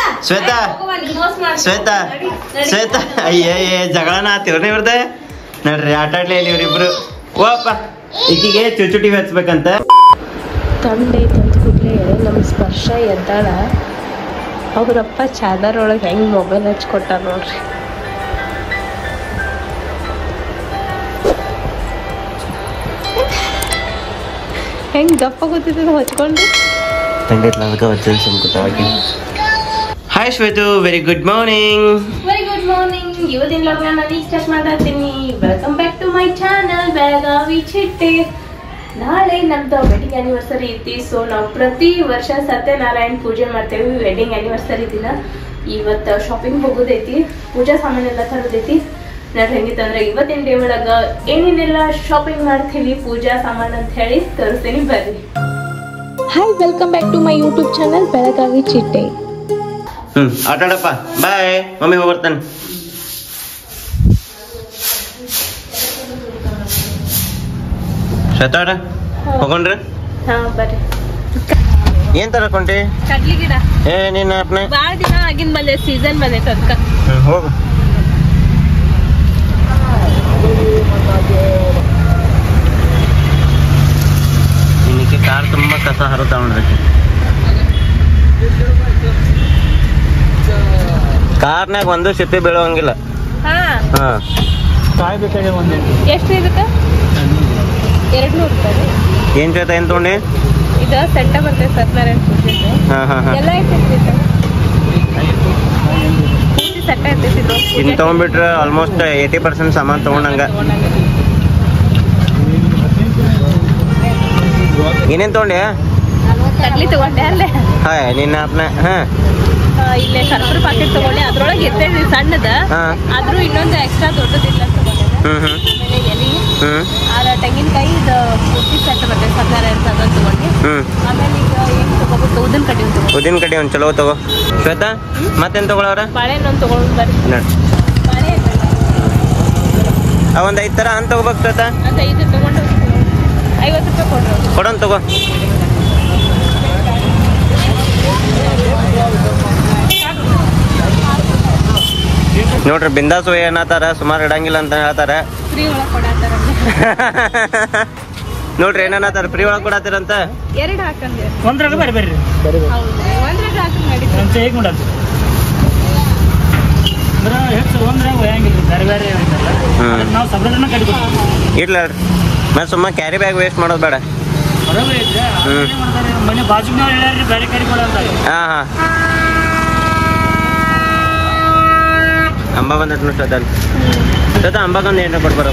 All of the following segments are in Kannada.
ಶ್ವೇತಾ ಶ್ವೇತಾ ಶ್ವೇತಾ ಅಯ್ಯ ಅಯ್ಯ ಜಗಳನ ಆತಿವ್ರಿ ಇವ್ರದ್ದು ನಡ್ರಿ ಆಟ ಆಡ್ಲಿ ಇಲ್ಲಿ ಇವ್ರಿಬ್ರು ಓಪ್ಪ ಈಕಿಗೆ ಚುಚುಟಿ ಹಚ್ಬೇಕಂತ ತಂಡೈತೆ ಅಂತ ಕೂಡಲೇ ನಮ್ಮ ಸ್ಪರ್ಶ ಎದ್ದಾಳ ಅವ್ರಪ್ಪ ಚಾದರ್ ಒಳಗೆ ಹೆಂಗೆ ಮೊಬೈಲ್ ಹಚ್ಕೊಟ್ಟಾರ ನೋಡ್ರಿ ಹೆಂಗೆ ದಪ್ಪ ಗೊತ್ತಿದ್ದು ಹಚ್ಕೊಂಡು ತಂಗಿತ್ಲ ಅದಕ್ಕೆ ವಚ್ಚನ್ ಸುಮ್ಕುತ್ತಾಗಿ ಹಾಯ್ ಶ್ವೇತು very good morning very good morning ಇವತ್ತಿನ ಲಾಗ್ ನಾನು ಈಗ ಸ್ಟಾರ್ಟ್ ಮಾಡತ್ತೀನಿ welcome back to my channel Belagavi Chitte ನಾಳೆ ನಮ್ದು ವೆಡ್ಡಿಂಗ್ ಆನಿವರ್ಸರಿ ಐತಿ ಸೊ ನಾವು ಪ್ರತಿ ವರ್ಷ ಸತ್ಯನಾರಾಯಣ ಪೂಜೆ ಮಾಡ್ತೇವೆ ವೆಡ್ಡಿಂಗ್ ಆನಿವರ್ಸರಿ ದಿನ ಇವತ್ತು ಶಾಪಿಂಗ್ ಹೋಗೋದೈತಿ ಪೂಜಾ ಸಾಮಾನೆಲ್ಲ ತರೋದೈತಿ ನಾನು ಹೆಂಗಿತ್ತಂದ್ರೆ ಇವತ್ತಿನ ಡೇ ಒಳಗ ಏನೇನೆಲ್ಲ ಶಾಪಿಂಗ್ ಮಾಡ್ತೀವಿ ಪೂಜಾ ಸಾಮಾನು ಅಂತ ಹೇಳಿ ತೋರಿಸ್ತೀನಿ ಬರ್ರಿ hi welcome back to my YouTube channel Belagavi Chitte ಹ್ಮ್ ಆಟ ಆಡಪ್ಪ ಬಾಯ್ ಮಮ್ಮಿ ಹೋಗ್ಬರ್ತಾನೆ ಶ್ವೇತಾ ಆಡ ಹೋಗೊಂಡ್ರಿ ಹಾ ಬರ್ರಿ ಏನ್ ತರಕೊಂಡಿ ಕಡ್ಲಿ ಗಿಡ ಏ ನೀನ್ ಅಪ್ನೆ ಬಾಳ ದಿನ ಆಗಿನ ಬಂದೆ ಸೀಸನ್ ಬಂದೈತೆ ಅದಕ್ಕ ಹ್ಮ್ ಹೋಗು ನಿನಗೆ ಕಾರ್ ತುಂಬಾ ಕಸ ಹರಿತಾವ ನೋಡ್ರಿ ಕಾರ್ನಾಗ ಒಂದು ಸಿಪ್ಪೆ ಬೀಳುವಂಗಿಲ್ಲ ಹಾ ಹಾ ಎಷ್ಟು ಇದಕ್ಕೆ ಎರಡು ನೂರು ರೂಪಾಯಿ ಏನ್ ಶ್ವೇತ ಏನ್ ತಗೊಂಡಿ ಇದು ಸೆಟ್ಟ ಬರ್ತೈತೆ ಸತ್ಯನಾರಾಯಣ ಪೂಜೆದು ಹಾ ಹಾ ಹಾ ಎಲ್ಲ ಇರ್ತೈತಿ ಇದು ಪೂಜೆ ಸೆಟ್ಟ ಇರ್ತೈತಿ ಇದು ಇನ್ ಪೂಜೆ ತಗೊಂಡ್ಬಿಟ್ರೆ ಆಲ್ಮೋಸ್ಟ್ ಏಯ್ಟಿ ಪರ್ಸೆಂಟ್ ಸಾಮಾನ್ ತಗೊಂಡಂಗ ಏನೇನ್ ತಗೊಂಡೆ ಕಡ್ಲಿ ತಗೊಂಡೆ ಅಲ್ಲೇ ಹಾ ನಿನ್ನ ಅಪ್ನ ಹಾ ಆ, ಇಲ್ಲೇ ಕರ್ಪೂರ ಪಾಕೆಟ್ ತಗೊಂಡೆ ಅದ್ರೊಳಗೆ ಇರ್ತೈತಿ ಸಣ್ಣದ ಹಾ. ಆದ್ರೂ ಇನ್ನೊಂದು ಎಕ್ಸ್ಟ್ರಾ ದೊಡ್ಡದಿಲ್ಲ ಅಂತ ತಗೊಂಡೆ ಹ್ಮ್ ಹ್ಮ್ ಆಮೇಲೆ ಎಲೆ ಹ್ಮ್ ಆರ ತೆಂಗಿನಕಾಯಿ ಇದು ಪೂರ್ತಿ ಸೆಟ್ ಬರ್ತೈತೆ ಸತ್ಯನಾರಾಯಣ ಅದನ್ನು ತಗೊಂಡೆ ಹ್ಮ್ ಆಮೇಲೆ ಈಗ ಏನು ತಗೋಬೇಕು ಉದಿನ ಕಡ್ಡಿ ಒಂದು ತಗೊಂಡೆ ಉದಿನ ಕಡೆ ಒಂದ್ ಚಲೋ ತಗೋ ಶ್ವೇತಾ ಮತ್ತೇನ್ ತಗೊಳವ್ರ ಬಾಳೆಹಣ್ಣು ಒಂದು ತಗೊಂಡು ಬರ್ರಿ ನೋಡ್ ಬಾಳೆಹಣ್ಣು ಆ ಒಂದ್ ಐದ್ ತರ ಅಂತ ತಗೋಬೇಕು ಶ್ವೇತಾ ಅಂತ ಇದು ತಗೊಂಡು ಐವತ್ತು ರೂಪಾಯಿ ಕೊಡ್ರಿ ಕೊಡೋನ್ ತಗೋ ನೋಡ್ರಿ ಬಿಂದಾಸು ಏನತ್ತಾರ ಸುಮಾರು ಇಡಂಗಿಲ್ಲ ಅಂತ ಹೇಳ್ತಾರ ಫ್ರೀ ಒಳಗೆ ಕೊಡತ್ತಾರ ನೋಡ್ರಿ ಏನತ್ತಾರ ಫ್ರೀ ಒಳಗ್ ಕೊಡತ್ತೀರಂತ ಎರಡು ಹಾಕಂದ್ರೆ ಒಂದ್ರಾಗ ಬೇರೆ ಬೇರೆ ಹೌದ್ರಿ ಒಂದ್ರಾಗ ಹಾಕಿ ನಡೀತದೆ ಅಂತ ಹೇಗೆ ಮಾಡತ್ತೆ ಅಂದ್ರೆ ಹೆಚ್ಚು ಒಂದ್ರಾಗ ಒಯ್ಯಂಗಿಲ್ಲ ಬೇರೆ ಬೇರೆ ಇರ್ತಲ್ಲ. ಹ್ಮ್. ಅದನ್ನ ನಾವು ಸಪ್ರೇಟ್ನ ಕಟ್ಕೊತೀವಿ ಇರ್ಲ ಮತ್ತೆ ಸುಮ್ಮ ಕ್ಯಾರಿ ಬ್ಯಾಗ್ ವೇಸ್ಟ್ ಮಾಡೋದು ಬೇಡ ಬರೋಬ್ಬರಿ ಐತೆ ಹ್ಮ್. ಏನ್ ಮಾಡ್ತಾರೆ ಮನೆ ಬಾಜುನವ್ರು ಹೇಳ್ಯಾರ್ರಿ ಬೇರೆ ಕರಿಗಳು ಅಂತಾರೆ ಹಾ ಹಾ ಅಂಬ ಬಂದಟ್ ನೋಡಿ ಶ್ರದ್ಧಾ ಶ್ರದ್ಧಾ ಅಂಬಾಗೊಂದು ಏನಾರ ಕೊಡ್ಬಾರ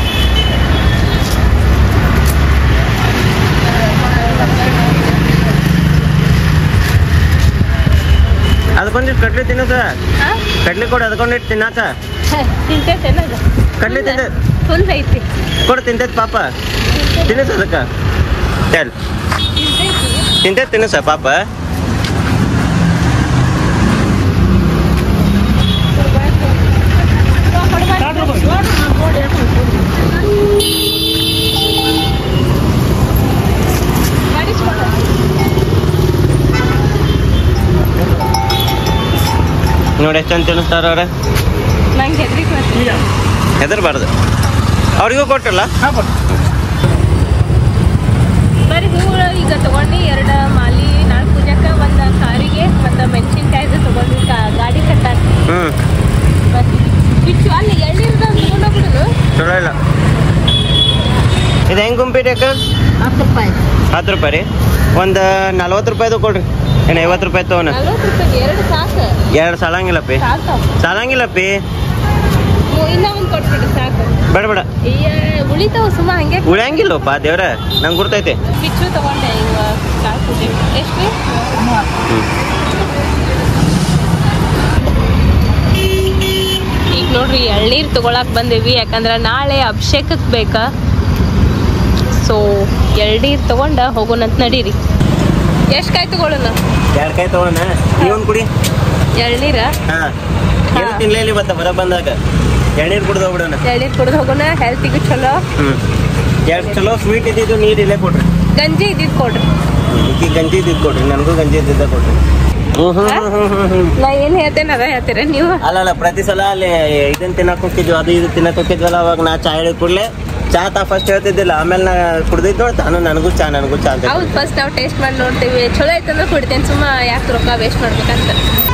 ಅದಕ್ಕೊಂದಿಟ್ಟು ಕಡ್ಲಿ ತಿನ್ನಕ ಕಡ್ಲಿ ಕೊಡು ಅದಕ್ಕೊಂದಿಟ್ಟು ತಿನ್ನಾಕ ತಿಂತೈತೆ ಏನದು ಕಡ್ಲಿ ತಿಂದ ಫುಲ್ ಐತಿ ಕೊಡು ತಿಂತೈತ್ ಪಾಪ ತಿನ್ನಿಸ್ ಅದಕ್ಕ ಚಲ್ ತಿಂತೈತಿ ತಿಂತೈತ್ ತಿನ್ನಿಸ ಪಾಪ ಸ್ಟಾರ್ಟ್ ಮಾಡ್ಬೋದು. ನೋಡಿ ಎಷ್ಟು ಅಂತ ತಿನ್ನಿಸ್ತಾರ ಅವ್ರ ನಂಗೆ ಹೆದ್ರಿಕೆ ಬರ್ತದೆ ಈಗ ಹೆದರ್ಬಾರ್ದು ಅವ್ರಿಗೂ ಕೊಟ್ಟಲ್ಲ ಹಾಂ ಕೊಡು. ಬರೀ ಹೂವು ಈಗ ತಗೊಂಡು ಎರಡು ಮಾಲಿ ನಾಲ್ಕು ಪೂಜಾಕ ಒಂದು ಕಾರಿಗೆ ಮತ್ತು ಮೆಣಸಿನ್ಕಾಯ್ದು ತಗೊಂಡು ಕಾ- ಗಾಡಿ ಕಟ್ಟಾಕ ಹ್ಞೂ ಬಿಚ್ಚು ಅಲ್ಲಿ ಎಳ್ನೀರ್ದ ತಗೊಂಡೋಗ್ಬಿಡುದು ಚಲೋ ಇಲ್ಲ ಇದು ಹೆಂಗೆ ಗುಂಪಿರಿ ಅಕ್ಕ ಹತ್ತು ರೂಪಾಯಿ ಹತ್ತು ರೂಪಾಯಿ ರೀ ಒಂದು ನಲ್ವತ್ತು ರೂಪಾಯ್ದು ಕೊಡ್ರಿ ಏನು ಐವತ್ತು ರೂಪಾಯಿ ತೊಗೊನ ನಲ್ವತ್ತು ರೂಪಾಯಿ ಎರಡು ಸಾಕು ಎರಡು ಸಾಲಂಗಿಲ್ಲಪ್ಪಿ ಸಾಕು ಸಾಲಂಗಿಲ್ಲಪ್ಪಿ ಇನ್ನೂ ಒಂದು ಕೊಟ್ಬಿಡು ಸಾಕು ಬೇಡ ಬೇಡ ಅಯ್ಯ ಉಳಿತಾವ ಸುಮ್ಮ ಹಂಗೆ ಉಳಿಯಂಗಿಲ್ಲಪ್ಪ ದೇವ್ರ ನಂಗೆ ಗುರ್ತೈತೆ ಬಿಚ್ಚು ತಗೊಂಡೆ ಈಗ ಕಾಳು ಪೂಜೆ ಎಷ್ಟು ರೀ ಹ್ಞೂ ಈಗ ನೋಡ್ರಿ ಎಳ್ನೀರು ತಗೊಳಕ್ ಬಂದೇವಿ ಯಾಕಂದ್ರೆ ನಾಳೆ ಅಭಿಷೇಕಕ್ಕೆ ಬೇಕಾ ಸೊ ಎಳ್ನೀರು ತಗೊಂಡ ಹೋಗೋಣಂತ ನಡೀರಿ ಎಷ್ಟು ಕಾಯಿ ತಗೊಳ್ಳೋಣ ಎರಡು ಕಾಯಿ ತೊಗೊಳನ ನೀ ಒಂದು ಕುಡಿ ಎಳ್ನೀರ ಹಾಂ ಏನು ತಿನ್ಲೇಲಿ ಇವತ್ತು ಹೊರಗೆ ಬಂದಾಗ ಎಣ್ಣೀರು ಕುಡ್ದು ಹೋಗ್ಬಿಡೋಣ ಎಳ್ನೀರು ಕುಡ್ದು ಹೋಗೋಣ ಹೆಲ್ತಿಗೂ ಚಲೋ ಹ್ಞೂ ಎರಡು ಚಲೋ ಸ್ವೀಟ್ ಇದ್ದಿದ್ದು ನೀರು ಇಲ್ಲೇ ಕೊಡ್ರಿ ಗಂಜಿ ಇದ್ದಿದ್ದು ಕೊಡ್ರಿ ಈಕಿ ಗಂಜಿ ಇದ್ದಿದ್ದು ಕೊಡ್ರಿ ನನಗೂ ಗಂಜಿ ಇದ್ದಿದ್ದ ಕೊಡ್ರಿ ಹ್ಮ್ ಹ್ಮ್ ಹ್ಮ್ ಹ್ಮ್ ಹ್ಮ್ ಹ್ಮ್ ನಾ ಏನ್ ಹೇಳ್ತೇನೆ ಅದ ಹೇಳ್ತೀರ ನೀವು ಅಲ್ಲ ಅಲ್ಲ ಪ್ರತಿ ಸಲ ಅಲ್ಲಿ ಇದನ್ನ ತಿನ್ನಕ್ ಹೋಗ್ತಿದ್ವಿ ಅದು ಇದು ತಿನ್ನಕ್ ಹೋಗ್ತಿದ್ವಲ್ಲ ಅವಾಗ ನಾ ಚಾ ಹೇಳಿದ ಕೂಡಲೇ ಚಾ ತಾ ಫಸ್ಟ್ ಹೇಳ್ತಿದ್ದಿಲ್ಲ ಆಮೇಲೆ ನಾ ಕುಡ್ದಿದ್ ನೋಡಿ ತಾನು ನನಗೂ ಚಾ ನನಗೂ ಚಾ ಅಂತ ಹೌದು ಫಸ್ಟ್ ನಾವು ಟೇಸ್ಟ್ ಮಾಡಿ ನೋಡ್ತೀವಿ ಚಲೋ ಐತಂದ್ರೆ ಕುಡಿತೇನೆ ಸುಮ್ಮ ಯಾಕೆ ರೊಕ್ಕ ವೇಸ್ಟ್ ಮಾಡ್ಬೇಕಂತ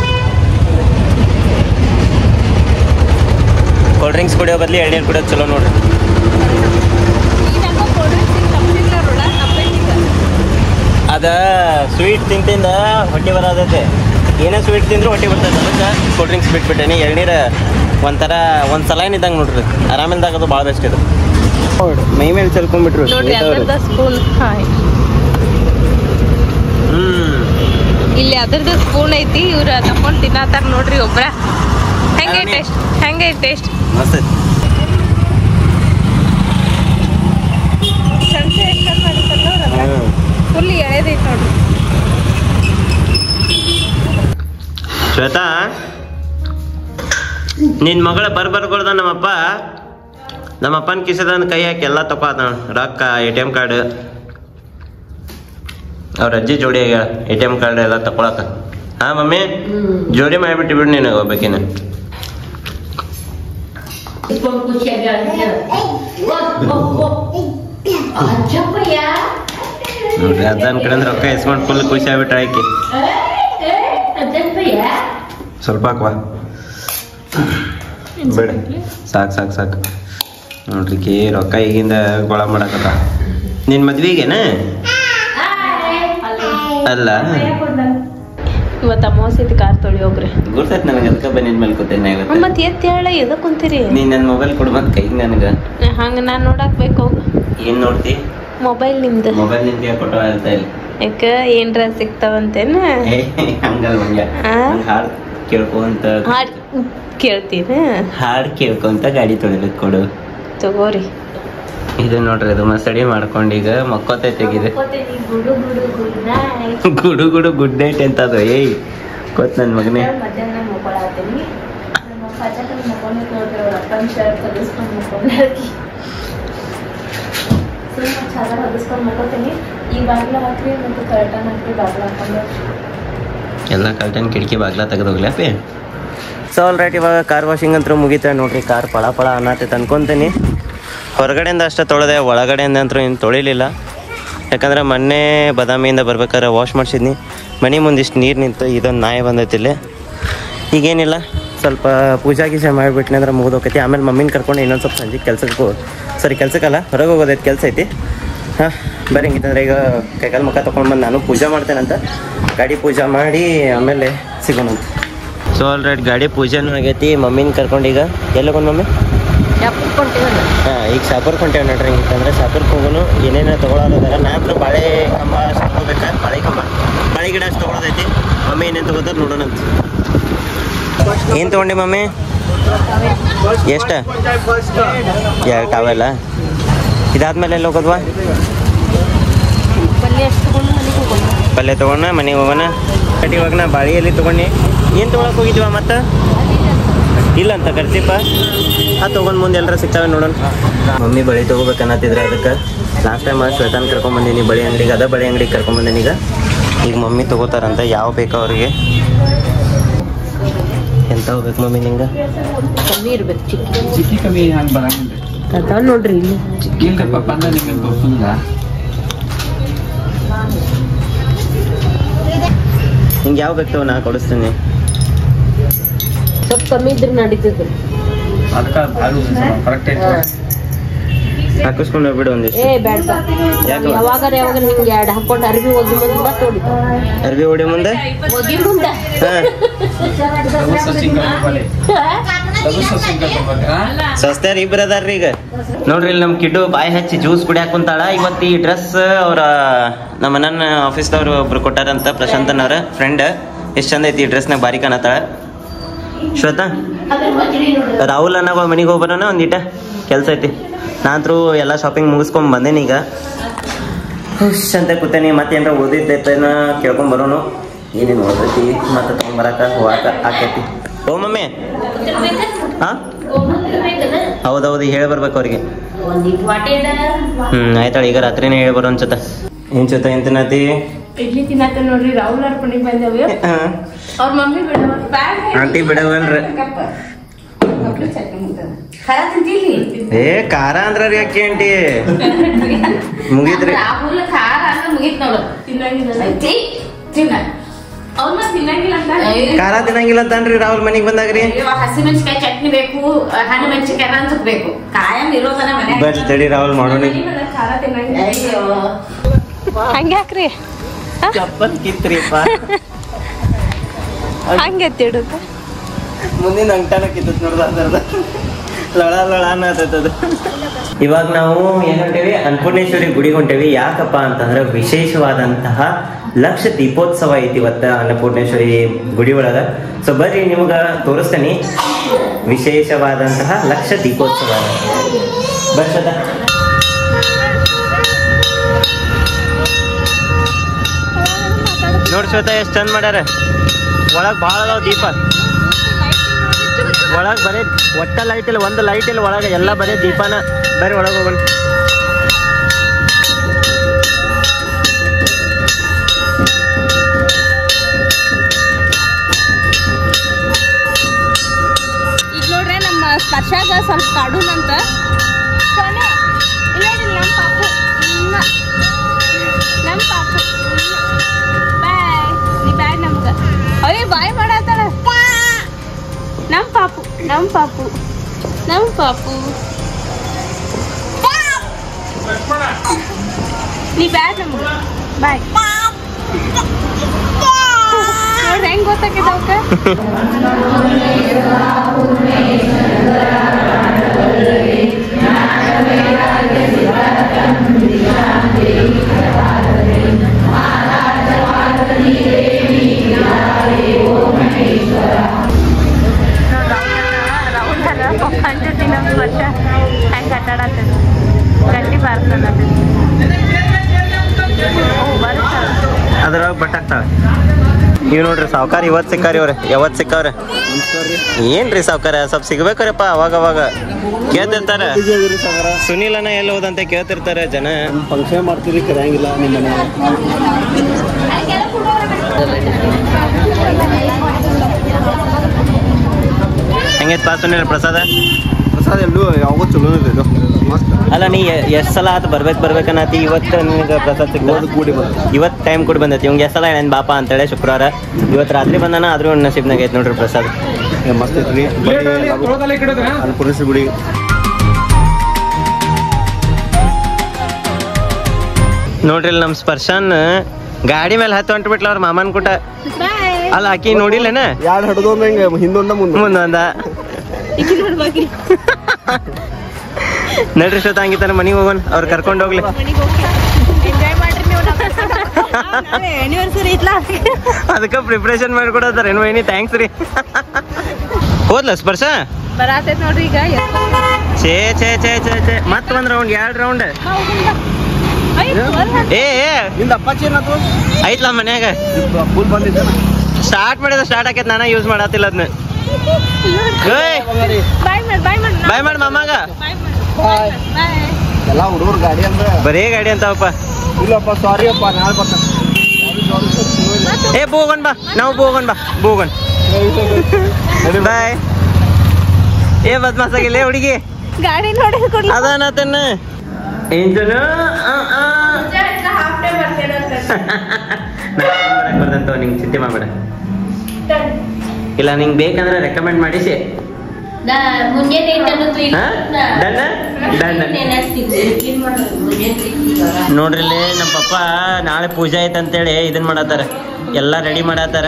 ಕೋಲ್ಡ್ ಡ್ರಿಂಕ್ಸ್ ಕುಡಿಯೋ ಬದಲು ಎಳ್ನೀರು ಕುಡಿಯೋದು ಚಲೋ ನೋಡ್ರಿ ಅದ ಸ್ವೀಟ್ ತಿಂತಿಂದ ಹೊಟ್ಟೆ ಬರೋದೈತೆ ಏನೇ ಸ್ವೀಟ್ ತಿಂದ್ರು ಹೊಟ್ಟೆ ಬರ್ತೈತೆ ಅದಕ್ಕೆ ಕೋಲ್ಡ್ ಡ್ರಿಂಕ್ಸ್ ಬಿಟ್ಬಿಟ್ಟೇನಿ ಎಳ್ನೀರು ಒಂಥರ ಒಂದು ಸಲಾನ್ ಇದ್ದಂಗೆ ನೋಡ್ರಿ ಆರಾಮಿಲ್ದಾಗ ಅದು ಭಾಳ ಬೆಸ್ಟ್ ಇದು ಮೈ ಮೇಲೆ ಚಲ್ಕೊಂಡ್ಬಿಟ್ರು ನೋಡ್ರಿ ಅದರದ ಸ್ಪೂನ್ ಹ್ಮ್ ಇಲ್ಲಿ ಅದರದ ಸ್ಪೂನ್ ಐತಿ ಇವ್ರ ತಕೊಂಡ್ ತಿನ್ನತ್ತಾರ ನೋಡ್ರಿ ಒಬ್ರ ಹೆಂಗೆ ಅದೇ. ಟೇಸ್ಟ್ ಹೆಂಗೆ ಟೇಸ್ಟ್ ಮಸ್ತ್ ಐತಿ ಹ್ಮ್. ಫುಲ್ ಎಳೆದೈತಿ ನೋಡ್ರಿ ಶ್ವೇತಾ ನಿನ್ ಮಗಳ ಬರ್ಬರ್ಕೊಳ್ದ ನಮ್ಮಪ್ಪ ನಮ್ಮಪ್ಪನ ಕಿಸದನ್ ಕೈ ಹಾಕಿ ಎಲ್ಲ ತಗೋದ ರೊಕ್ಕ ಎ ಟಿ ಎಮ್ ಕಾರ್ಡ್ ಅವ್ರ ಅಜ್ಜಿ ಜೋಡಿ ಆಗ್ಯಾಳ ಎ ಟಿ ಎಮ್ ಕಾರ್ಡ್ ಎಲ್ಲ ತಕೊಳಕ ಹಾ ಮಮ್ಮಿ ಜೋಡಿ ಮಾಡಿಬಿಟ್ಟು ಬಿಡು ನೀನು ಒಬ್ಬಕಿನ ನೋಡ್ರಿ ಅದನ್ ಕಡೆ ರೊಕ್ಕ ಇಸ್ಕೊಂಡು ಫುಲ್ ಖುಷಿ ಆಗ್ಬಿಟ್ರೆ ಆಕಿ ಸ್ವಲ್ಪ ಹಾಕುವ ಬೇಡ ಸಾಕು ಸಾಕು ಸಾಕು ನೋಡ್ರಿ ಕೇ ರೊಕ್ಕ ಈಗಿಂದ ಗೊಳ ಮಾಡಕತ್ತ ನಿನ್ ಮದ್ವಿಗೇನ ಅಲ್ಲ ಇವತ್ತು ಅಮಾವಾಸ್ಯೆ ಐತಿ ಕಾರ್ ತೊಳಿ ಹೋಗ್ರಿ ಗುರ್ತೈತ್ ನನಗೆ ಅದಕ್ಕೆ ಬಂದಿನ ಮೇಲೆ ಕೂತೇನೆ ಇವತ್ತು ಮತ್ ಎತ್ತಿ ಹೇಳ ಎದಕ್ ಕುಂತೀರಿ ನೀ ನನ್ನ ಮೊಬೈಲ್ ಕೊಡು ಮತ್ತೆ ಕೈಗೆ ನನಗೆ ಹಂಗ ನಾನ್ ನೋಡಾಕ್ ಬೇಕು ಹೋಗ್ ಏನ್ ನೋಡ್ತಿ ಮೊಬೈಲ್ ನಿಮ್ದು ಮೊಬೈಲ್ ನಿಂಗೆ ಕೊಟ್ಟು ಹೇಳ್ತಾ ಇಲ್ಲ ಯಾಕ ಏನ್ರ ಸಿಗ್ತಾವಂತೇನ ಏ, ಹಂಗಲ್ಲ ಮಂಗ್ಯ ಆ? ಹಂಗ್ ಹಾಡ್ ಕೇಳ್ಕೊಂತ ಹಾಡ್ ಕೇಳ್ತೀನ ಹಾಡ್ ಕೇಳ್ಕೊಂತ ಗಾಡಿ ತೊಳಿಲಿಕ್ ಕೊಡು ತಗೋರಿ ಇದು ನೋಡ್ರಿ ಇದು ಮಸಡಿ ಮಾಡ್ಕೊಂಡು ಈಗ ಮಕ್ಕೋತೈತಿ ಈಗ ಇದು ಗುಡು ಗುಡು ಗುಡ್ ನೈಟ್ ಗುಡು ಗುಡು ಗುಡ್ ನೈಟ್ ಅಂತ ಅದು ಏಯ್ ಗೊತ್ತ ನನ್ ಮಗನೇ ಮಧ್ಯಾಹ್ನ ಮಕ್ಕೊಳತ್ತೀನಿ ನಮ್ಮ ಪಚಕ ಮಕ್ಕೊಂಡು ನೋಡ್ರಿ ಅವ್ರ ಅಪ್ಪನ ಶರ್ಟ್ ಹೊಲಿಸ್ಕೊಂಡು ಮಕ್ಕೊಂಡಾಕಿ ಸುಮ್ಮನೆ ಚಾದರ್ ಹೊಲಿಸ್ಕೊಂಡು ಮಕ್ಕೋತೀನಿ ಈ ಬಾಗ್ಲ ಹಾಕ್ರಿ ಮತ್ತು ಕರ್ಟನ್ ಹಾಕ್ರಿ ಬಾಗ್ಲ ಹಾಕೊಂಡು ಎಲ್ಲ ಕಲ್ಟನ್ ಕಿಟಕಿ ಬಾಗ್ಲ ತೆಗೆದೋಗ್ಲಪ್ಪಿ ಸೊ ಆಲ್ ರೈಟ್ ಇವಾಗ ಕಾರ್ ವಾಷಿಂಗ್ ಅಂತೂ ಮುಗಿತ ನೋಡ್ರಿ ಕಾರ್ ಪಳ ಪಳ ಅನ್ನತ್ತೆ ಅನ್ಕೊಂತೀನಿ ಹೊರಗಡೆಯಿಂದ ಅಷ್ಟೇ ತೊಳೆದೆ ಒಳಗಡೆಯಿಂದ ಅಂತೂ ಇನ್ನು ತೊಳಿಲಿಲ್ಲ ಯಾಕಂದ್ರೆ ಮೊನ್ನೆ ಬದಾಮಿಯಿಂದ ಬರ್ಬೇಕಾದ್ರೆ ವಾಶ್ ಮಾಡಿಸಿದ್ನಿ ಮನೆ ಮುಂದಿಷ್ಟು ನೀರು ನಿಂತು ಇದೊಂದು ನಾಯಿ ಬಂದೈತಿ ಇಲ್ಲಿ ಈಗೇನಿಲ್ಲ ಸ್ವಲ್ಪ ಪೂಜಾ ಗೀಜೆ ಮಾಡಿಬಿಟ್ನಿ ಅಂದ್ರೆ ಮುಗಿದೋಕೈತಿ ಆಮೇಲೆ ಮಮ್ಮಿನ ಕರ್ಕೊಂಡು ಇನ್ನೊಂದು ಸ್ವಲ್ಪ ಸಂಜೆ ಕೆಲ್ಸಕ್ಕೆ ಹೋ ಸರಿ ಕೆಲ್ಸಕ್ಕಲ್ಲ ಹೊರಗೆ ಹೋಗೋದೈತೆ ಕೆಲಸ ಐತಿ ಹಾಂ ಬರೀ ಹಿಂಗಿತ್ತಂದ್ರೆ ಈಗ ಕೈಕಾಲು ಮುಖ ತೊಗೊಂಡು ಬಂದು ನಾನು ಪೂಜೆ ಮಾಡ್ತೇನಂತ ಗಾಡಿ ಪೂಜೆ ಮಾಡಿ ಆಮೇಲೆ ಸಿಗೋಣ ಸೊ ಆಲ್ ರೈಟ್ ಗಾಡಿ ಪೂಜೆನೂ ಆಗೈತಿ ಮಮ್ಮಿನ ಕರ್ಕೊಂಡು ಈಗ ಎಲ್ಲೋಗೊಂಡು ಮಮ್ಮಿ ಹಾಂ ಈಗ ಶಾಪುರ್ ಕೊಂಟೇವ್ ನೋಡ್ರಿ ಹಿಂಗಿತ್ತಂದ್ರೆ ಶಾಪುರ್ಗೆ ಹೋಗೋನು ಏನೇನೋ ತೊಗೊಳೋದಾರ ನಾ ಹತ್ರ ಬಾಳೆ ಕಂಬ ಅಷ್ಟು ತೊಗೋಬೇಕಾ ಬಾಳೆ ಕಂಬ ಬಾಳೆ ಗಿಡ ಅಷ್ಟು ತೊಗೊಳೋದೈತಿ ಮಮ್ಮಿ ಏನೇನು ತೊಗೋತಾರೆ ನೋಡೋಣ ಅಂತ ಏನು ತೊಗೊಂಡಿ ಮಮ್ಮಿ ಎಷ್ಟು ಎರಡು ಕಾವೆಲ್ಲ ಇದಾದ್ಮೇಲೆ ಎಲ್ಲಿ ಹೋಗೋದ್ವಾ ಪಲ್ಯ ಎಷ್ಟು ತಗೊಂಡು ಮನೆಗೆ ಹೋಗೋಣ ಪಲ್ಯ ತೊಗೊಂಡ ಮನೆಗೆ ಹೋಗೋಣ ಕಟ್ಟಿ ಇವಾಗ ನಾ ಬಾಳಿ ಎಲ್ಲಿ ತೊಗೊಂಡು ಏನು ತೊಗೊಳಕ್ಕೆ ಹೋಗಿದ್ವಾ ಮತ್ತೆ ಇಲ್ಲ ಅಂತ ಕರ್ತಿಪ್ಪ ಆ ತೊಗೊಂಡು ಮುಂದೆ ಎಲ್ಲರ ಸಿಗ್ತಾವೆ ನೋಡೋಣ ಮಮ್ಮಿ ಬಳಿ ತೊಗೋಬೇಕನ್ನತ್ತಿದ್ರೆ ಅದಕ್ಕೆ ಲಾಸ್ಟ್ ಟೈಮ್ ಶ್ವೇತಾನ್ ಕರ್ಕೊಂಬಂದಿನಿ ಬಳಿ ಅಂಗಡಿಗೆ ಅದ ಬಳಿ ಅಂಗಡಿಗೆ ಕರ್ಕೊಂಬಂದಿನಿ ಈಗ ಈಗ ಮಮ್ಮಿ ತೊಗೋತಾರಂತ ಯಾವ ಬೇಕು ಅವ್ರಿಗೆ ಎಂತ ಹೋಗ್ಬೇಕು ಮಮ್ಮಿ ನಿಂಗೆ ಕಮ್ಮಿ ಇರ್ಬೇಕು ಚಿಕ್ಕಿ ಚಿಕ್ಕಿ ಕಮ್ಮಿ ಹಂಗೆ ಬರಂಗಿಲ್ಲ ಅದಾವ ನೋಡ್ರಿ ಇಲ್ಲಿ ಚಿಕ್ಕಿ ಪಪ್ಪ ಅಂದ್ರೆ ನಿಮಗೆ ಗೊತ್ತಿಲ್ಲ ನಿಂಗೆ ಯಾವ ಬೇಕು ನಾ ಕೊಡಿಸ್ತೀನಿ ಸ್ವಲ್ಪ ಕಮ್ಮಿ ಇದ್ರೆ ನಡೀತದೆ ಅದಕ್ಕೆ ಭಾಳ ಕರೆಕ್ಟ್ ಐತೆ ಹಾಕಿಸ್ಕೊಂಡು ಹೋಗ್ಬಿಡು ಒಂದಿಷ್ಟು ಏ ಬ್ಯಾಡ ಯಾಕೆ? ಯಾವಾಗಾರ ಯಾವಾಗ ಹಿಂಗೆ ಎರಡು ಹಾಕೊಂಡು ಅರ್ಬಿ ಒಗಿ ಮುಂದೆ ಮತ್ತೆ ಹೊಡಿತ ಅರ್ಬಿ ಹೊಡಿ ಮುಂದೆ ಒಗಿ ಮುಂದೆ ಹಾಂ ಲಘು ಸಿಂಗಲ್ ಮೊಬೈಲ್ ಲಘು ಸಿಂಗಲ್ ಮೊಬೈಲ್ ಸಸ್ತ್ಯಾರ ಇಬ್ರು ಅದಾರ್ರಿ ಈಗ ನೋಡ್ರಿ ಇಲ್ಲಿ ನಮ್ಮ ಕಿಡ್ಡು ಬಾಯಿ ಹಚ್ಚಿ ಜ್ಯೂಸ್ ಕುಡಿಯಾಕ ಕುಂತಾಳ ಇವತ್ತು ಈ ಡ್ರೆಸ್ ಅವ್ರ ನಮ್ಮ ನನ್ನ ಆಫೀಸ್ದವ್ರು ಒಬ್ರು ಕೊಟ್ಟಾರಂತ ಪ್ರಶಾಂತನ್ ಅವ್ರ ಫ್ರೆಂಡ್ ಎಷ್ಟು ಚಂದ ಐತಿ ಈ ಡ್ರೆಸ್ನಾಗ ಬಾರಿ ಕಾಣತ್ತಾಳ ಶ್ವೇತಾ ರಾಹುಲ್ ಅನ್ನೋ ಮನೆಗೆ ಹೋಗಿ ಬರೋಣ ಒಂದಿಟ ಕೆಲಸ ಐತಿ ನಾನಂತರೂ ಎಲ್ಲ ಶಾಪಿಂಗ್ ಮುಗಿಸ್ಕೊಂಡ್ ಬಂದೇನಿ ಈಗ ಖುಷ್ ಅಂತ ಕೂತೇನಿ ಮತ್ತೇನ್ರ ಓದಿದ್ದೈತೇನ ಕೇಳ್ಕೊಂಡ್ ಬರೋನು ಏನೇನು ಓದೈತಿ ಮತ್ತೆ ತೊಗೊಂಬರಕ ಹೋಗಾಕ ಆಕೈತಿ ಓ ಮಮ್ಮಿ ಹಾ ಹೌದೌದು ಹೇಳಿ ಬರ್ಬೇಕು ಅವ್ರಿಗೆ ಹ್ಮ್ ಆಯ್ತಾಳ ಈಗ ರಾತ್ರಿನೇ ಹೇಳಿ ಬರೋ ಅನ್ಸುತ್ತ ಏನ್ ಚುತ್ತ ಎಂತನತಿ ಇಡ್ಲಿ ತಿನ್ನತ್ತ ನೋಡ್ರಿ ರಾಹುಲ್ ಅವ್ರ ಮನೆಗೆ ಬಂದೇವಿ ಅವ್ರ ಮಮ್ಮಿ ಬಿಡವ ಆಂಟಿ ಬಿಡವಲ್ರ ಖರ ತಿಂತಿಲ್ಲಿ ಏ ಖಾರ ಅಂದ್ರ ರೀ ಅಕ್ಕಿ ಆಂಟಿ ಮುಗಿತ್ರಿ ರಾಹುಲ್ ಖಾರ ಅಂದ್ರೆ ಮುಗೀತ್ ನೋಡು ತಿನ್ನಂಗಿಲ್ಲ ಐತಿ ತಿನ್ನ ಅವ್ರನ್ನ ತಿನ್ನಂಗಿಲ್ಲ ಅಂತ ಖಾರ ತಿನ್ನಂಗಿಲ್ಲ ಅಂತನ್ರಿ ರಾಹುಲ್ ಮನಿಗ್ ಬಂದಾಗ್ರಿ ಹಸಿಮೆಣಸಿಕಾಯಿ ಚಟ್ನಿ ಬೇಕು ಹಣ್ಣು ಮೆಣಸಿಕಾಯಿ ರಂಜಕ್ ಬೇಕು ಕಾಯಂ ಇರೋದನ್ನ ಮನೆ ಬರ್ರಿ ತಡಿ ರಾಹುಲ್ ಮಾಡೋಣ ಮನೆಗ್ ಬಂದಾಗ ಖಾರ ತಿನ್ನಂಗಿಲ್ಲ ಅಯ್ಯೋ ಹಂಗ್ಯಾಕ್ರಿ ಚಪ್ಪಲ್ ಕಿತ್ರಿಪ್ಪ ಹಂಗೆ ತಿಡುದು ಮುಂದಿನ ಅಂಕಣ ಕಿತ್ತತ್ ನೋಡ್ದ ಅದರ್ದ ಲಳ ಲಳ ಅನ್ನತದ ಇವಾಗ ನಾವು ಏನ್ ಹೊಂಟೇವಿ ಅನ್ನಪೂರ್ಣೇಶ್ವರಿ ಗುಡಿಗೆ ಹೊಂಟೇವಿ ಯಾಕಪ್ಪ ಅಂತಂದ್ರೆ ವಿಶೇಷವಾದಂತಹ ಲಕ್ಷ ದೀಪೋತ್ಸವ ಐತಿ ಇವತ್ತ ಅನ್ನಪೂರ್ಣೇಶ್ವರಿ ಗುಡಿ ಒಳಗ ಸೊ ಬರ್ರಿ ನಿಮ್ಗ ತೋರಿಸ್ತೇನೆ ವಿಶೇಷವಾದಂತಹ ಲಕ್ಷ ದೀಪೋತ್ಸವ ಬರ್ಸದ ನೋಡಿ ಶ್ವೇತ ಎಷ್ಟು ಚಂದ ಮಾಡ್ಯಾರ ಒಳಗ್ ಭಾಳ ಅದಾವ ದೀಪ ಒಳಗ್ ಬರೀ ಒಟ್ಟ ಲೈಟ್ ಇಲ್ಲ ಒಂದು ಲೈಟ್ ಇಲ್ಲ ಒಳಗೆ ಎಲ್ಲ ಬರೀ ದೀಪನ ಬರ್ರಿ ಒಳಗೆ ಹೋಗೋಣ ಈಗ ನೋಡ್ರೆ ನಮ್ಮ ಸ್ಪರ್ಶಾಗ ಸ್ವಲ್ಪ ಕಾಡುನಂತ ಸೋನು, ಇಲ್ಲ ನೋಡಿಲ್ಲ ನಮ್ಮ ಪಾಪು ಮ್ವಾ. ನಮ್ಮ ಪಾಪು ಬಾಯ್ ನೀ ಬ್ಯಾಡ್ ನಮ್ಗ ಅಯ್ಯ ಬಾಯ್ ಮಾಡತ್ತಾಳ ನಮ್ಮ ಪಾಪು ನಮ್ಮ ಪಾಪು ನಮ್ಮ ಪಾಪು ನೀ ಬ್ಯಾಡ್ ನಮ್ಗ ಬಾಯ್ ನೋಡ್ರಿ ಹೆಂಗ್ ಗೊತ್ತಾಕೈತೆ ಅವಕ್ಕ ರಾಹುಲ್ ಪಪ್ಪನ ಜೊತೆ ನಮ್ಮ ವರ್ಷ ಹೆಂಗೆ ಆಟಾಡತ್ತದ ಗಟ್ಟಿ ಬಾರ್ತದ ಅದ್ರೊಳಗೆ ಬಟ್ ಆಗ್ತಾವೆ ಇವ್ ನೋಡ್ರಿ ಸಾವ್ಕಾರ ಇವತ್ತು ಸಿಕ್ಕಾರಿ ಅವ್ರೆ ಯಾವತ್ತು ಸಿಕ್ಕವ್ರೆ ಏನ್ರಿ ಸಾವ್ಕಾರ ಸ್ವಲ್ಪ ಸಿಗ್ಬೇಕ್ರಪ್ಪ ಅವಾಗ ಅವಾಗ ಕೇಳ್ತಿರ್ತಾರೆ ಸುನೀಲನ ಎಲ್ಲಿ ಹೋದಂತ ಕೇಳ್ತಿರ್ತಾರೆ ಜನ ಫಂಕ್ಷನ್ ಮಾಡ್ತೀರಿ ಕರೆಯಂಗಿಲ್ಲ ನಿಮ್ಮ ಮನೆ ಹೆಂಗೈತ್ ಪಾ ಸುನೀಲ್ ಪ್ರಸಾದ ಪ್ರಸಾದ ಎಲ್ಲೂ ಯಾವಾಗೂ ಚಲೋ ಇದು ಮಸ್ತ್ ಅಲ್ಲ ನೀ ಎಷ್ಟು ಸಲ ಆತು ಬರ್ಬೇಕು ಬರ್ಬೇಕನ್ನತಿ ಇವತ್ತು ನಿನಗೆ ಪ್ರಸಾದ ಸಿಗ್ತದೆ ಹೋದ್ ಕೂಡಿ ಬಂದ ಇವತ್ತು ಟೈಮ್ ಕೂಡ ಬಂದೈತಿ ಇವಂಗೆ ಎಷ್ಟು ಸಲ ಹೇಳೇನ್ ಬಾಪ ಅಂತೇಳಿ ಶುಕ್ರವಾರ ಇವತ್ತು ರಾತ್ರಿ ಬಂದಾನ ಆದ್ರೂ ಒಂದು ನಸೀಬ್ನಾಗ ಐತೆ ನೋಡ್ರಿ ಪ್ರಸಾದ್ ಏ, ಮಸ್ತ್ ಐತ್ರಿ ಅನ್ನಪೂರ್ಣೇಶ್ವರಿ ಗುಡಿ ನೋಡ್ರಿ ಇಲ್ಲಿ ನಮ್ಮ ಸ್ಪರ್ಶನ್ ಗಾಡಿ ಮೇಲೆ ಹತ್ತು ಹೊಂಟು ಬಿಟ್ಲ ಅವ್ರ ಮಾಮನ್ ಕೂಟ ಬಾಯ್ ಅಲ್ಲ ಆಕಿ ನೋಡಿಲ್ಲನ ಎರಡು ಹಿಡ್ದೊಂದ ಹಿಂಗೆ ಹಿಂದೊಂದ ಮುಂದೆ ಮುಂದೊಂದ ಈಕಿ ನೋಡ್ಬೇಕ್ರಿ ನಡ್ರಿ ಶ್ವೇತ ಹಂಗಿತ್ತಾನ ಮನೆಗೆ ಹೋಗೋಣ ಅವ್ರು ಕರ್ಕೊಂಡು ಹೋಗ್ಲಿ ಮನೆಗೆ ಹೋಗಿ ಎಂಜಾಯ್ ಮಾಡ್ರಿ ನೀವು ಆನಿವರ್ಸರಿ ಐತ್ಲಾ ಅದಕ್ಕೆ ಪ್ರಿಪ್ರೇಷನ್ ಮಾಡ್ಕೊಡತ್ತಾರ ಏನು ಏನಿ ಥ್ಯಾಂಕ್ಸ್ ರೀ ಹೋದ್ಲ ಸ್ಪರ್ಶ ಬರಾತೈತ್ ನೋಡ್ರಿ ಈಗ ಛೇ ಛೇ ಛೇ ಛೇ ಛೇ ಮತ್ತೆ ಒಂದ್ ರೌಂಡ್ ಎರಡು ರೌಂಡ್ ಏ ಏ ಹಿಂದ ಅಪ್ಪಾಚಿ ಏನಾದ್ರು ಐತ್ಲ ಮನ್ಯಾಗ ಫುಲ್ ಬಂದಿದ್ದ ಸ್ಟಾರ್ಟ್ ಮಾಡಿದ ಸ್ಟಾರ್ಟ್ ಆಕೈತ್ ನಾನ ಯೂಸ್ ಮಾಡತ್ತಿಲ್ಲ ಅದನ್ನ ಏಯ್ ಬಾಯ್ ಮಾಡ್ ಬಾಯ್ ಮಾಡ್ ಬಾಯ್ ಮಾಡಿ ಮಾಮಾಗ ಬಾಯ್ ಮಾಡ್ ಬಾಯ್ ಎಲ್ಲ ಹುಡುಗರು ಗಾಡಿ ಅಂದ್ರೆ ಬರೇ ಗಾಡಿ ಅಂತಾವಪ್ಪ ಇಲ್ಲಪ್ಪ ಸಾರಿ ಅಪ್ಪ ನಾಳೆ ಬರ್ತಾನೆ ಏ ಬೋಗನ್ ಬಾ ನಾವು ಬೋಗನ್ ಬಾ ಬೋಗನ್ ಬಾಯ್ ಏ ಬದ್ಮಾಸಾಗಿಲ್ಲ ಹುಡುಗಿ ಗಾಡಿ ನೋಡಿ ಕೊಡ್ಲಿ ಅದಾನತನ್ನ ಇಂಜನು ಹಾಫ್ ಡೇ ಬರ್ತೇನೆ ಬರ್ದಂತ ನಿಂಗೆ ಚಿಂತೆ ಮಾಡ್ಬೇಡ ಇಲ್ಲ ನಿಂಗೆ ಬೇಕಂದ್ರೆ ರೆಕಮೆಂಡ್ ಮಾಡಿಸಿ ಮುಂಜಾನೆ ಹಾ? ಡನ್? ಡನ್. ನೋಡ್ರಿ ಇಲ್ಲಿ ನಮ್ಮ ಪಪ್ಪ ನಾಳೆ ಪೂಜೆ ಐತೆ ಅಂತೇಳಿ ಇದನ್ ಮಾಡತ್ತಾರ ಎಲ್ಲ ರೆಡಿ ಮಾಡತ್ತಾರ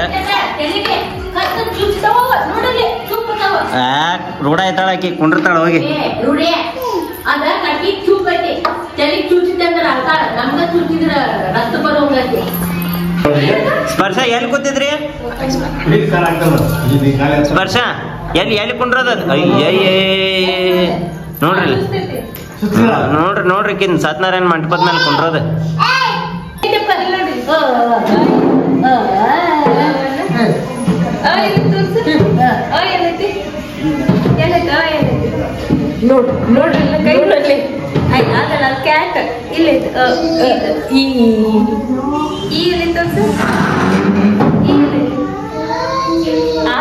ಆ ರೂಢ ಐತಾಳ ಆಕಿ ಕುಂಡಿರ್ತಾಳ ಹೋಗಿ ಅದ ಕಟ್ಟಿ ಚೂಪ್ ಐತಿ ತಲೆ ಚೂಚಿದ್ದೆ ಅಂದ್ರೆ ಅರ್ಥ ನಮ್ಗ ಚೂಚಿದ್ರ ರಕ್ತ ಬರೋಂಗೈತಿ ಸ್ಪರ್ಶ ಎಲ್ಲಿ ಕೂತಿದ್ರಿ ಸ್ಪರ್ಶ ಎಲ್ಲಿ ಎಲ್ಲಿ ಕುಂಡ್ರದ ಅಯ್ಯಯ್ಯೇ ನೋಡ್ರಿ ಇಲ್ಲಿ. ನೋಡ್ರಿ ನೋಡ್ರಿ ಕಿನ್ ಸತ್ಯನಾರಾಯಣ ಮಂಟಪದ ಮೇಲೆ ಕುಂಡ್ರದ ನೋಡ್ ನೋಡ್ರಿ ಇಲ್ಲ ಕೈ ನೋಡ್ಲಿ ಆಯ್ತು ಆಗಲ್ಲ ಕ್ಯಾಟ್ ಇಲ್ಲ ಈ ಈ ಎಲ್ಲಿ ತೋರ್ಸು ಈ ಎಲ್ಲಿ? ಆ,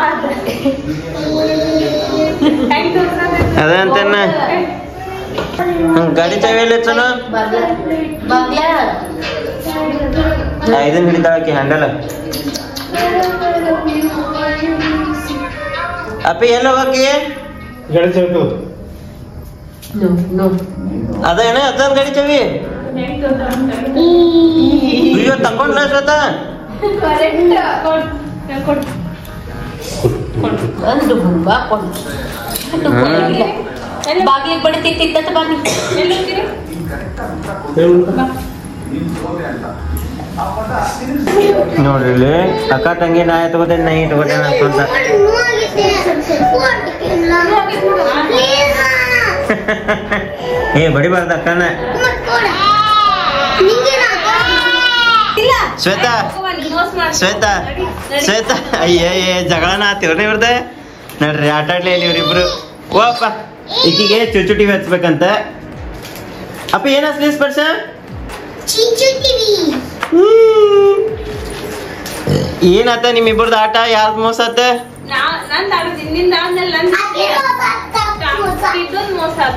ಹೆಂಗ್ ತೋರ್ಸೋದು? ಅದಂತನ್ನ ಹ್ಮ್, ಗಾಡಿ ಚಾವಿ ಎಲ್ಲಿ ಚಲೋ ಬಾಗ್ಲ ಇದನ್ನ ಹಿಡಿದಾಕಿ ಹ್ಯಾಂಡಲ್ ಅಪ್ಪಿ ಎಲ್ಲ ಹೋಗಿ ನೋ ನೋ ಅದೇನ ಅದನ್ ಗಾಡಿ ಚಾವಿ ಹೆಂಗ್ ತೋರ್ಸೋದು? ಈಗ ತಕೊಂಡ್ಲ ಶ್ವೇತಾ Correct. ಕೊಡ್. ಕೊಡ್. ಒಂದು ಹುಬ್ಬ ಕೊಂಡು ಎಲ್ಲಿ- ಬಾಗಿಲಿಗೆ ಬಡಿತಿತ್ತ ಬಾಗಿ ಎಲ್ಲಿ ಹೋಗ್ತೀರಿ? ನೋಡ್ರಿ ಇಲ್ಲಿ ಅಕ್ಕ ತಂಗಿ ನಾ ಎತ್ಕೋತೇನೆ ನಾ ಇಟ್ಕೋತೇನೆ ಅಂತ ಏ ಬಡಿಬಾರ್ದು ಅಕ್ಕನ ಶ್ವೇತಾ ಹೋಗುವ, ಮೋಸ ಮಾಡ್ತಾರೆ. ಶ್ವೇತಾ ನಡಿ, ನಡಿ. ಶ್ವೇತಾ ಅಯ್ಯ ಏ ಜಗಳನ ಆತಿವ್ರಿ ಇವ್ರದ್ದು ನೋಡ್ರಿ ಆಟ ಆಡ್ಲಿ ಇಲ್ಲಿ ಇವ್ರಿಬ್ರು ಓಪ್ಪ ಈಕಿಗೆ ಚುಚುಟಿ ಹಚ್ಬೇಕಂತ ಅಪ್ಪ ಏನ ಹಚ್ಲಿ ಸ್ಪರ್ಶ ಏನಾತ ನಿಮ್ಮಿಬ್ಬರದ್ದು ಆಟ ಯಾರ್ದು ಮೋಸ ಆತ ನಾ- ನಂದ್ ಆಡೋದು ಇನ್ನಿಂದ ಆದ್ಮೇಲೆ ನಂದ್ ಕಿಡ್ಡನ್ ಮೋಸ ಆತ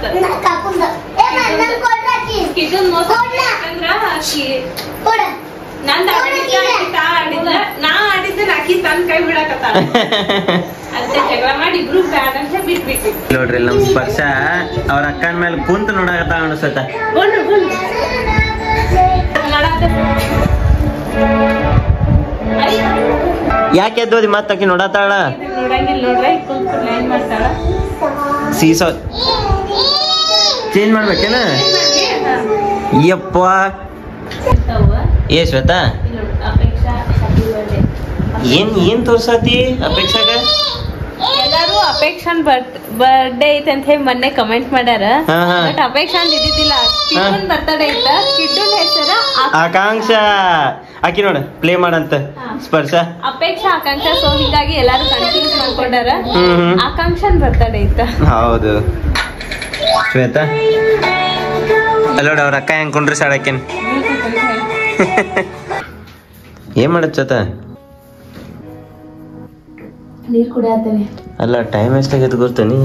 ಕಿಡ್ಡನ್ ಮೋಸ ಆತ ಯಾಕಂದ್ರ ಆಕಿ ನಂದ್ ಆಡಿದ್ದ ಆಕಿ ತಾ ಆಡಿದ್ಲ ನಾ ಆಡಿದ್ದ ಆಕಿ ತನ್ ಕೈ ಬಿಡಕತ್ತಾಳ ಅಷ್ಟೇ ಜಗಳ ಮಾಡಿ ಇಬ್ರು ಬ್ಯಾಡ್ ಅಂತ ಬಿಟ್ಬಿಟ್ವಿ ನೋಡ್ರಿ ನಮ್ ಸ್ಪರ್ಶ ಅವ್ರ ಅಕ್ಕನ ಮೇಲೆ ಕುಂತ ನೋಡಕತ್ತ ಅನ್ಸತ್ತ ಗೊಂಡು ಗೊಂಡು ನಡಾತ ಐ, ಯಾಕೆ ಎದ್ದೋದಿ ಮತ್ತ ಆಕಿ ನೋಡತ್ತಾಳ ಇದನ್ನ ನೋಡಂಗಿಲ್ಲ ನೋಡ್ರೆ ಕುಂತ್ಕೊಂಡು ಏನ್ ಮಾಡ್ತಾಳ ಸೀಸೋ ಚೇಂಜ್ ಮಾಡ್ಬೇಕೇನ ಯಪ್ಪ ಇರ್ತಾವ. ಏ ಶ್ವೇತಾ ಇಲ್ಲಿ ನೋಡು, ಅಪೇಕ್ಷಾ happy birthday. ಏನ್ ಏನ್ ತೋರ್ಸತಿ ಅಪೇಕ್ಷಾಗ ಎಲ್ಲಾರು ಅಪೇಕ್ಷನ್ ಬರ್ಡೇ ಐತೆ ಅಂತ ಹೇಳಿ ಮೊನ್ನೆ ಕಮೆಂಟ್ ಮಾಡ್ಯಾರ ಹಾ, ಹಾ. ಬಟ್ ಅಪೇಕ್ಷನ್ ಇದ್ದಿದ್ದಿಲ್ಲ ಕಿಟ್ಟನ್ ಬರ್ತಡೇ ಐತ ಕಿಟ್ಟನ್ ಹೆಸರ ಆಕಾಂಕ್ಷ ಆಕಿ ನೋಡ ಪ್ಲೇ ಮಾಡಂತ ಹಾ. ಸ್ಪರ್ಶ ಅಪೇಕ್ಷಾ ಆಕಾಂಕ್ಷ ಸೊ ಹೀಗಾಗಿ ಎಲ್ಲಾರು ಕನ್ಫ್ಯೂಸ್ ಮಾಡ್ಕೊಂಡಾರ ಹ್ಮ್ ಹ್ಮ್ ಆಕಾಂಕ್ಷನ್ ಬರ್ತಡೇ ಐತ ಹೌದು ಶ್ವೇತಾ ಅಲ್ಲೋಡ ಅವ್ರ ಅಕ್ಕ ಹೆಂಗ್ ಕುಂಡ್ರಿ ಸಾಡಕ್ಕೇನ್ ಏನ್ ಮಾಡತ್ ಶ್ವೇತಾ ನೀರ್ ಕುಡಿಯತ್ತೇನೆ ಅಲ್ಲ ಟೈಮ್ ಎಷ್ಟಾಗೈತೆ ಗೊತ್ತನಿ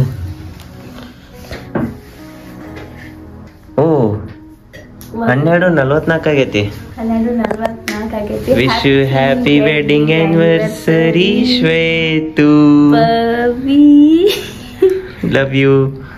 ಓ ಹನ್ನೆರಡು ನಲ್ವತ್ನಾಲ್ಕು ಆಗೈತಿ ಹನ್ನೆರಡು ನಲ್ವತ್ನಾಲ್ಕು ಆಗೈತಿ wish you happy wedding anniversary Shwetu Pavi love you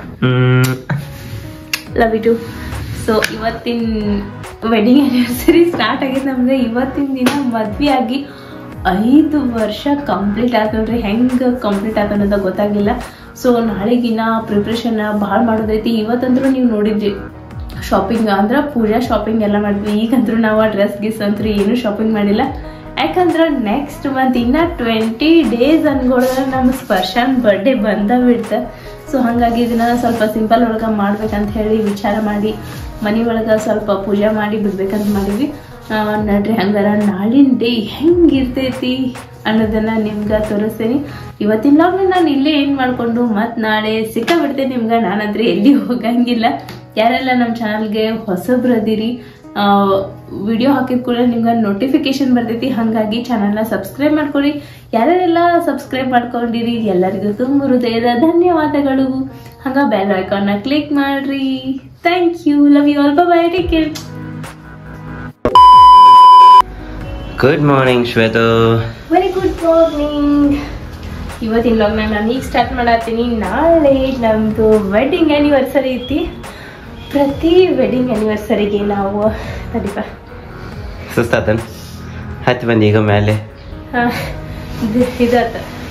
love you so ಇವತ್ತಿನ ವೆಡ್ಡಿಂಗ್ ಆ್ಯನಿವರ್ಸರಿ ಸ್ಟಾರ್ಟ್ ಆಗೈತೆ ನಮ್ದು ಇವತ್ತಿನ ದಿನ ಮದ್ವೆ ಆಗಿ ಐದು ವರ್ಷ ಕಂಪ್ಲೀಟ್ ಆಯ್ತು ನೋಡ್ರಿ ಹೆಂಗೆ ಕಂಪ್ಲೀಟ್ ಆಯ್ತು ಅನ್ನೋದು ಗೊತ್ತಾಗಿಲ್ಲ ಸೊ ನಾಳೆಗಿನ ಪ್ರಿಪ್ರೇಷನ್ ಭಾಳ ಮಾಡೋದೈತಿ ಇವತ್ತಂದ್ರೂ ನೀವು ನೋಡಿದ್ರಿ ಶಾಪಿಂಗ್ ಅಂದ್ರೆ ಪೂಜಾ ಶಾಪಿಂಗ್ ಎಲ್ಲ ಮಾಡಿದ್ವಿ ಈಗಂದ್ರೂ ನಾವು ಡ್ರೆಸ್ ಗಿಸ್ ಅಂತೂ ಏನೂ ಶಾಪಿಂಗ್ ಮಾಡಿಲ್ಲ ಯಾಕಂದ್ರೆ ನೆಕ್ಸ್ಟ್ ಮಂತ್ ಇನ್ನ ಟ್ವೆಂಟಿ ಡೇಸ್ ಅನ್ಗೊಳಿದ್ರೆ ನಮ್ಮ ಸ್ಪರ್ಶನ್ ಬರ್ಡೇ ಬಂದ ಬಿಡ್ತ ಸೊ ಹಾಗಾಗಿ ಇದನ್ನ ಸ್ವಲ್ಪ ಸಿಂಪಲ್ ಒಳಗೆ ಮಾಡ್ಬೇಕಂತ ಹೇಳಿ ವಿಚಾರ ಮಾಡಿ ಮನೆ ಒಳಗೆ ಸ್ವಲ್ಪ ಪೂಜೆ ಮಾಡಿ ಬಿಡ್ಬೇಕಂತ ಮಾಡಿದ್ವಿ ಆ, ನಡ್ರಿ ಹಂಗಾರ ನಾಳಿನ ಡೇ ಹೆಂಗಿರ್ತೈತಿ ಅನ್ನೋದನ್ನ ನಿಮ್ಗೆ ತೋರಿಸ್ತೀನಿ ಇವತ್ತಿನ ಲಾಗ್ನ ನಾನು ಇಲ್ಲೇ ಏನು ಮಾಡಿಕೊಂಡು ಮತ್ತು ನಾಳೆ ಸಿಕ್ಕ ಬಿಡ್ತೇನೆ ನಿಮ್ಗೆ ನಾನಂದ್ರೆ ಎಲ್ಲಿ ಹೋಗಂಗಿಲ್ಲ ಯಾರೆಲ್ಲ ನಮ್ಮ ಚಾನಲ್ಗೆ ಹೊಸಬ್ರದಿರಿ ವಿಡಿಯೋ ಹಾಕಿದ ಕೂಡ ನಿಮ್ಗೆ ನೋಟಿಫಿಕೇಶನ್ ಬರ್ತೈತಿ ಹಾಗಾಗಿ ಚಾನಲ್ನ ಸಬ್ಸ್ಕ್ರೈಬ್ ಮಾಡ್ಕೊಳ್ಳಿ ಯಾರ್ಯಾರೆಲ್ಲ ಸಬ್ಸ್ಕ್ರೈಬ್ ಮಾಡ್ಕೊಂಡಿರಿ ಎಲ್ಲರಿಗೂ ತುಂಬ ಹೃದಯದ ಧನ್ಯವಾದಗಳು ಹಂಗ ಬೆಲ್ ಐಕಾನ್ನ ಕ್ಲಿಕ್ ಮಾಡ್ರಿ thank you love you all bye take care good morning Shwetu very good morning ಇವತ್ತಿನ ಲಾಗ್ನ ನಾನು ಈಗ ಸ್ಟಾರ್ಟ್ ಮಾಡತ್ತೀನಿ ನಾಳೆ ನಮ್ಮದು ವೆಡ್ಡಿಂಗ್ ಆ್ಯನಿವರ್ಸರಿ ಐತಿ ಪ್ರತಿ ವೆಡ್ಡಿಂಗ್ ಆ್ಯನಿವರ್ಸರಿಗೆ ನಾವು ತಡಿಪ ಸುಸ್ತಾತನ್ ಹತ್ತಿ ಬಂದಿ ಈಗ ಮೇಲೆ ಹಾಂ ಇದು ಇದಾತ